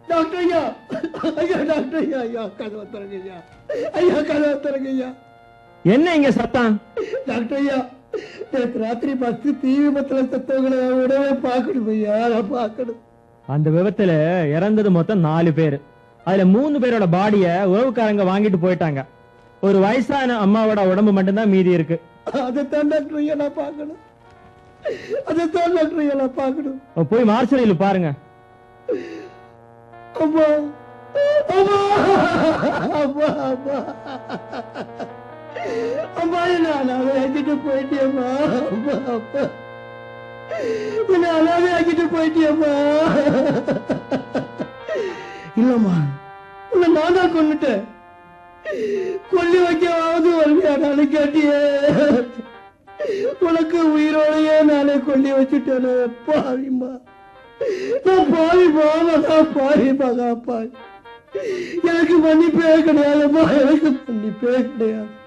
doctor ஐயா ஐயா doctor ஐயா ஐயா கதவை திறங்க ஐயா ஐயா கதவை திறங்க ஐயா என்ன இங்க சத்தம் டாக்டர் ஐயா நேற்று ராத்திரி பஸ் தீ விபத்துல செத்தவங்களை உடனே பார்க்கணும் ஐயா நான் பார்க்கணும் அந்த விபத்துல இறந்தது மொத்தம் நாலு பேர் அதுல மூணு பேரோட பாடிய உறவுக்காரங்க வாங்கிட்டு போயிட்டாங்க ஒரு வயசான அம்மாவோட உடம்பு மட்டும்தான் மீதி இருக்கு அதைத்தான் டாக்டர் ஐயா நான் பார்க்கணும் அதைத்தான் டாக்டர் ஐயா நான் பார்க்கணும் போய் மார்ச்சரியில் பாருங்க அம்மா அம்மா அம்மா அம்மா அம்மா என்ன அனாதை ஆக்கிட்டு போயிட்டியம்மா அம்மா அப்பா என்ன அனாதை ஆக்கிட்டு போயிட்டியம்மா இல்லம்மா உன்னை நான் தான் கொண்டுட்டேன் கொல்லி வைக்கவாவது வருவியாடான்னு கேட்டியே உனக்கு உயிரோடையே நானே கொல்லி வச்சுட்டேன் பாவிம்மா நான் பாவி பாவா நான் பாவி மகா பாவி எனக்கு மன்னிப்பே கிடையாதும்மா எனக்கு மன்னிப்பே கிடையாது